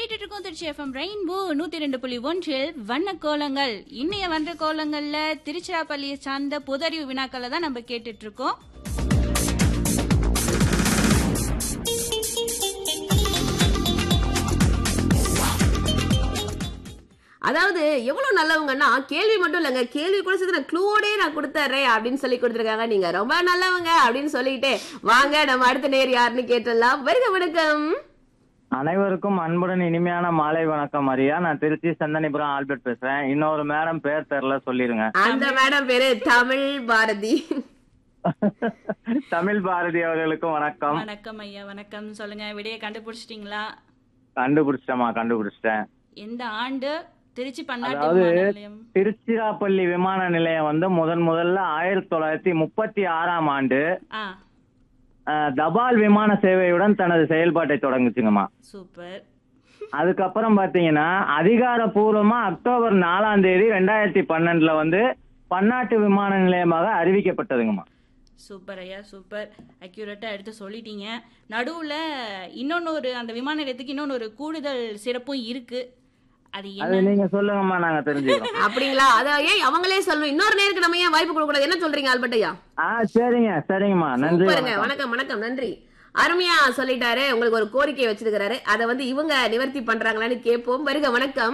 கேட்டுட்டு இருக்கோம் Trichy FM rainbow நூத்தி ரெண்டு புள்ளி ஒன்றில் வண்ண கோலங்கள் இன்னைய வண்ண கோலங்கள்ல திருச்சிராப்பள்ளியை சார்ந்த பொதறிவு வினாக்களை தான் நம்ம கேட்டுட்டு இருக்கோம் அதாவது எவ்வளவு நல்லவங்கன்னா கேள்வி மட்டும் இல்லைங்க கேள்வி கூட சேர்த்து நான் க்ளூவோடே நான் கொடுத்துட்றேன் அப்படின்னு சொல்லி கொடுத்துருக்காங்க நீங்க ரொம்ப நல்லவங்க அப்படின்னு சொல்லிட்டு வாங்க நம்ம அடுத்த நேர் யாருன்னு கேட்டுடலாம் வருக வணக்கம் அனைவருக்கும் அன்புடன் இனிமையான மாலை வணக்கம் மரியா நான் திருச்சி சந்தனிபுரம் ஆல்பர்ட் பேசுறேன் இன்னொரு மேடம் பேர் தெரியல சொல்லிருங்க அந்த மேடம் பேரு தமிழ் பாரதி தமிழ் பாரதி அவர்களுக்கும் வணக்கம் வணக்கம் ஐயா வணக்கம் சொல்லுங்க விடைய கண்டுபிடிச்சிட்டீங்களா கண்டுபிடிச்சிட்டேமா கண்டுபிடிச்சிட்டேன் எந்த ஆண்டு திருச்சி பன்னாட்டு அதாவது விமான நிலையம் திருச்சிராப்பள்ளி விமான நிலையம் வந்து முதன் முதல்ல ஆயிரத்தி தொள்ளாயிரத்தி முப்பத்தி ஆறாம் ஆண்டு ஆ அஹ், தபால் விமான சேவையுடன் தனது செயல்பாட்டை தொடங்குச்சுங்கம்மா சூப்பர் அதுக்கப்புறம் பாத்தீங்கன்னா அதிகாரப்பூர்வமா அக்டோபர் நாலாம் தேதி ரெண்டாயிரத்தி பன்னெண்டுல வந்து பன்னாட்டு விமான நிலையமாக அறிவிக்கப்பட்டதுங்கம்மா சூப்பர் ஐயா சூப்பர் அக்யூரேட்டா எடுத்து சொல்லிட்டீங்க நடுவுல இன்னொன்னு ஒரு அந்த விமான நிலையத்துக்கு இன்னொன்னு ஒரு கூடுதல் சிறப்பும் இருக்கு அது அது என்ன நீங்க சொல்லுங்கம்மா நாங்க தெரிஞ்சுக்கிறோம் அப்படிங்களா அத ஏன் அவங்களே சொல்லணும் இன்னொரு நேருக்கு நம்ம ஏன் வாய்ப்பு கொடுக்க கூடாது என்ன சொல்றீங்க ஆல்பர்ட் ஐயா ஆ சரிங்க சரிங்கம்மா நன்றி சூப்பருங்க வணக்கம். வணக்கம் வணக்கம் நன்றி அருமையா சொல்லிட்டாரு உங்களுக்கு ஒரு கோரிக்கை வச்சிருக்கிறாரு அதை வந்து இவங்க நிவர்த்தி பண்றாங்களான்னு கேட்போம் வருக வணக்கம்